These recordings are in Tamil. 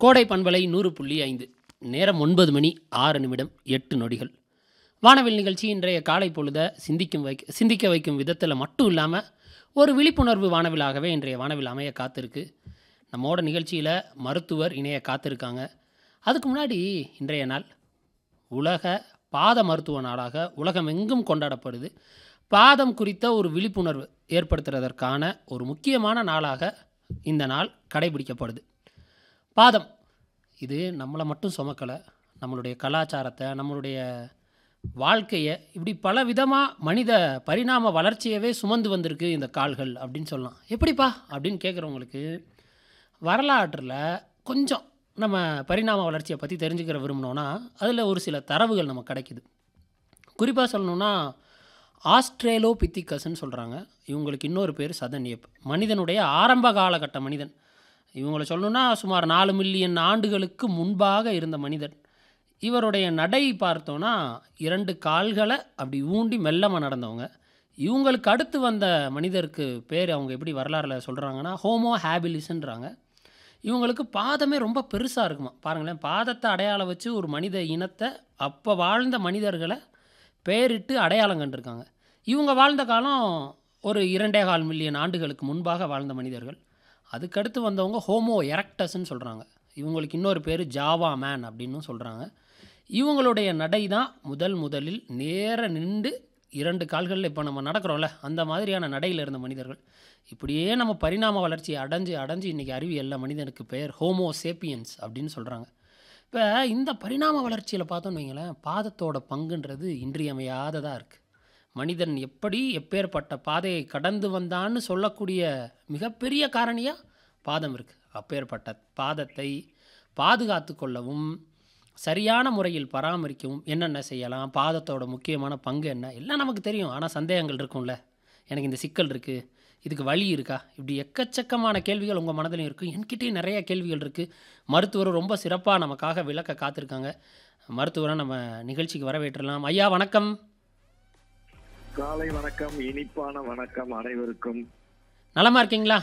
கோடை பண்பலை நூறு புள்ளி ஐந்து நேரம் ஒன்பது மணி ஆறு நிமிடம் எட்டு நொடிகள் வானவில் நிகழ்ச்சி இன்றைய காலை பொழுத சிந்திக்கும் வைக்க சிந்திக்க வைக்கும் விதத்தில் மட்டும் இல்லாமல் ஒரு விழிப்புணர்வு வானவிலாகவே இன்றைய வானவில் அமைய காத்திருக்கு நம்மோட நிகழ்ச்சியில் மருத்துவர் இணைய காத்திருக்காங்க அதுக்கு முன்னாடி இன்றைய நாள் உலக பாத மருத்துவ நாளாக உலகமெங்கும் கொண்டாடப்படுது பாதம் குறித்த ஒரு விழிப்புணர்வு ஏற்படுத்துறதற்கான ஒரு முக்கியமான நாளாக இந்த நாள் கடைபிடிக்கப்படுது பாதம் இது நம்மளை மட்டும் சுமக்கலை நம்மளுடைய கலாச்சாரத்தை நம்மளுடைய வாழ்க்கையை இப்படி பல விதமாக மனித பரிணாம வளர்ச்சியவே சுமந்து வந்திருக்கு இந்த கால்கள் அப்படின்னு சொல்லலாம் எப்படிப்பா அப்படின்னு கேட்குறவங்களுக்கு வரலாற்றில் கொஞ்சம் நம்ம பரிணாம வளர்ச்சியை பற்றி தெரிஞ்சுக்கிற விரும்பினோன்னா அதில் ஒரு சில தரவுகள் நமக்கு கிடைக்குது குறிப்பாக சொல்லணுன்னா ஆஸ்ட்ரேலோ பித்திகஸ்ன்னு சொல்கிறாங்க இவங்களுக்கு இன்னொரு பேர் சதன்யப் மனிதனுடைய ஆரம்ப காலகட்ட மனிதன் இவங்களை சொல்லணுன்னா சுமார் நாலு மில்லியன் ஆண்டுகளுக்கு முன்பாக இருந்த மனிதன் இவருடைய நடை பார்த்தோன்னா இரண்டு கால்களை அப்படி ஊண்டி மெல்லமாக நடந்தவங்க இவங்களுக்கு அடுத்து வந்த மனிதருக்கு பேர் அவங்க எப்படி வரலாறில் சொல்கிறாங்கன்னா ஹோமோ ஹேபிலிஸ்ன்றாங்க இவங்களுக்கு பாதமே ரொம்ப பெருசாக இருக்குமா பாருங்களேன் பாதத்தை அடையாளம் வச்சு ஒரு மனித இனத்தை அப்போ வாழ்ந்த மனிதர்களை பெயரிட்டு அடையாளம் கண்டிருக்காங்க இவங்க வாழ்ந்த காலம் ஒரு இரண்டே கால் மில்லியன் ஆண்டுகளுக்கு முன்பாக வாழ்ந்த மனிதர்கள் அதுக்கடுத்து வந்தவங்க ஹோமோ எரக்டஸ்ன்னு சொல்கிறாங்க இவங்களுக்கு இன்னொரு பேர் ஜாவா மேன் அப்படின்னு சொல்கிறாங்க இவங்களுடைய நடை தான் முதல் முதலில் நேர நின்று இரண்டு கால்களில் இப்போ நம்ம நடக்கிறோம்ல அந்த மாதிரியான நடையில் இருந்த மனிதர்கள் இப்படியே நம்ம பரிணாம வளர்ச்சியை அடைஞ்சு அடைஞ்சு இன்றைக்கி அறிவியல்ல மனிதனுக்கு பெயர் ஹோமோ சேப்பியன்ஸ் அப்படின்னு சொல்கிறாங்க இப்போ இந்த பரிணாம வளர்ச்சியில் பார்த்தோன்னு வைங்களேன் பாதத்தோட பங்குன்றது இன்றியமையாததாக இருக்குது மனிதன் எப்படி எப்பேற்பட்ட பாதையை கடந்து வந்தான்னு சொல்லக்கூடிய மிகப்பெரிய காரணியாக பாதம் இருக்குது அப்பேற்பட்ட பாதத்தை பாதுகாத்து கொள்ளவும் சரியான முறையில் பராமரிக்கவும் என்னென்ன செய்யலாம் பாதத்தோட முக்கியமான பங்கு என்ன எல்லாம் நமக்கு தெரியும் ஆனால் சந்தேகங்கள் இருக்கும்ல எனக்கு இந்த சிக்கல் இருக்குது இதுக்கு வழி இருக்கா இப்படி எக்கச்சக்கமான கேள்விகள் உங்கள் மனதிலையும் இருக்குது என்கிட்டயும் நிறைய கேள்விகள் இருக்குது மருத்துவர் ரொம்ப சிறப்பாக நமக்காக விளக்க காத்திருக்காங்க மருத்துவரை நம்ம நிகழ்ச்சிக்கு வரவேற்றலாம் ஐயா வணக்கம் காலை வணக்கம் இனிப்பான வணக்கம் அனைவருக்கும் நலமா இருக்கீங்களா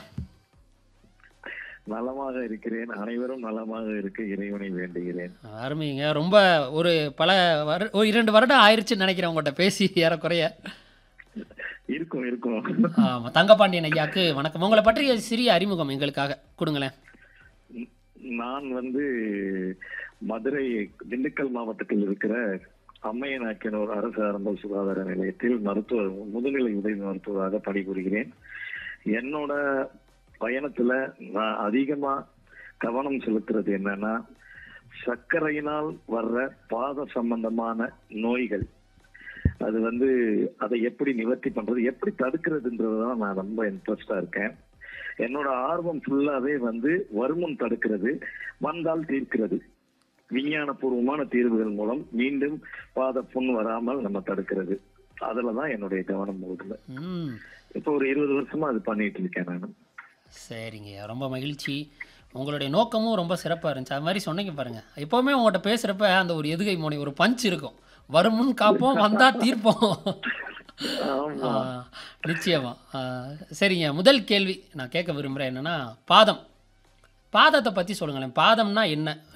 நலமாக இருக்கிறேன் அனைவரும் நலமாக இருக்க இறைவனை வேண்டுகிறேன் அருமைங்க ரொம்ப ஒரு பல வரு ஒரு இரண்டு வருடம் ஆயிடுச்சுன்னு நினைக்கிறேன் உங்கள்கிட்ட பேசி ஏறக்குறைய இருக்கும் இருக்கும் ஆமாம் தங்கபாண்டியன் ஐயாக்கு வணக்கம் உங்களை பற்றிய சிறிய அறிமுகம் எங்களுக்காக கொடுங்களேன் நான் வந்து மதுரை திண்டுக்கல் மாவட்டத்தில் இருக்கிற அம்மையநாக்கினூர் அரசு ஆரம்ப சுகாதார நிலையத்தில் மருத்துவ முதுநிலை உதவி மருத்துவராக பணிபுரிகிறேன் என்னோட பயணத்துல நான் அதிகமா கவனம் செலுத்துறது என்னன்னா சர்க்கரையினால் வர்ற பாத சம்பந்தமான நோய்கள் அது வந்து அதை எப்படி நிவர்த்தி பண்றது எப்படி தடுக்கிறதுன்றதுதான் நான் ரொம்ப இன்ட்ரெஸ்டா இருக்கேன் என்னோட ஆர்வம் ஃபுல்லாவே வந்து வருமுன் தடுக்கிறது வந்தால் தீர்க்கிறது விஞ்ஞானபூர்வமான தீர்வுகள் மூலம் மீண்டும் பாத புண் வராமல் நம்ம தடுக்கிறது அதுலதான் என்னுடைய கவனம் போகுதுல ம் இப்போ ஒரு இருபது வருஷமா அது பண்ணிட்டு இருக்கேன் நான் சரிங்க ரொம்ப மகிழ்ச்சி உங்களுடைய நோக்கமும் ரொம்ப சிறப்பாக இருந்துச்சு அது மாதிரி சொன்னீங்க பாருங்க எப்போவுமே உங்கள்கிட்ட பேசுகிறப்ப அந்த ஒரு எதுகை முனை ஒரு பஞ்ச் இருக்கும் வருமுன் காப்போம் வந்தால் தீர்ப்போம் ஆமா ஆ, நிச்சயமா ஆ, சரிங்க முதல் கேள்வி நான் கேட்க விரும்புகிறேன் என்னன்னா பாதம் பாதத்தை பற்றி சொல்லுங்களேன் பாதம்னா என்ன